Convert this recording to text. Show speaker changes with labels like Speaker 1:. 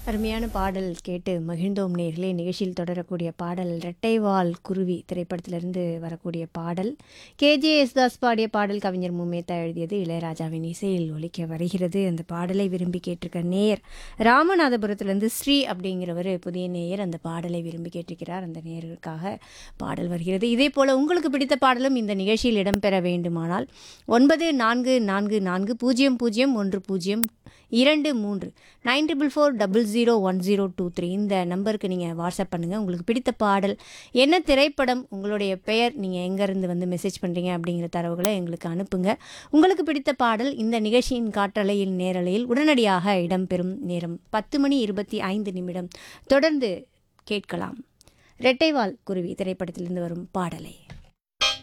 Speaker 1: அருமையான பாடல் கேட்டு மகிழ்ந்தோம் நேர்களே நிகழ்ச்சியில் தொடரக்கூடிய பாடல் ரெட்டைவால் குருவி திரைப்படத்திலிருந்து வரக்கூடிய பாடல் கேஜே யேசுதாஸ் பாடிய பாடல் கவிஞர் முமேத்தா எழுதியது இளையராஜாவின் இசையில் ஒலிக்க வருகிறது அந்த பாடலை விரும்பி கேட்டிருக்க நேயர் ராமநாதபுரத்திலிருந்து ஸ்ரீ அப்படிங்கிறவர் புதிய நேயர் அந்த பாடலை விரும்பி கேட்டிருக்கிறார் அந்த நேயர்களுக்காக பாடல் வருகிறது இதே போல் உங்களுக்கு பிடித்த பாடலும் இந்த நிகழ்ச்சியில் இடம்பெற வேண்டுமானால் ஒன்பது நான்கு நான்கு நான்கு பூஜ்ஜியம் பூஜ்ஜியம் ஒன்று பூஜ்ஜியம் இரண்டு மூன்று nine triple four double zero one zero two three இந்த நம்பருக்கு நீங்கள் வாட்ஸ்அப் பண்ணுங்கள் உங்களுக்கு பிடித்த பாடல் என்ன திரைப்படம் உங்களுடைய பெயர் நீங்கள் எங்கேருந்து வந்து மெசேஜ் பண்ணுறீங்க அப்படிங்கிற தரவுகளை எங்களுக்கு அனுப்புங்க உங்களுக்கு பிடித்த பாடல் இந்த நிகழ்ச்சியின் காற்றலையில் நேரலையில் உடனடியாக இடம்பெறும் நேரம் பத்து மணி இருபத்தி ஐந்து நிமிடம் தொடர்ந்து கேட்கலாம் ரெட்டைவால் குருவி திரைப்படத்திலிருந்து வரும் பாடலை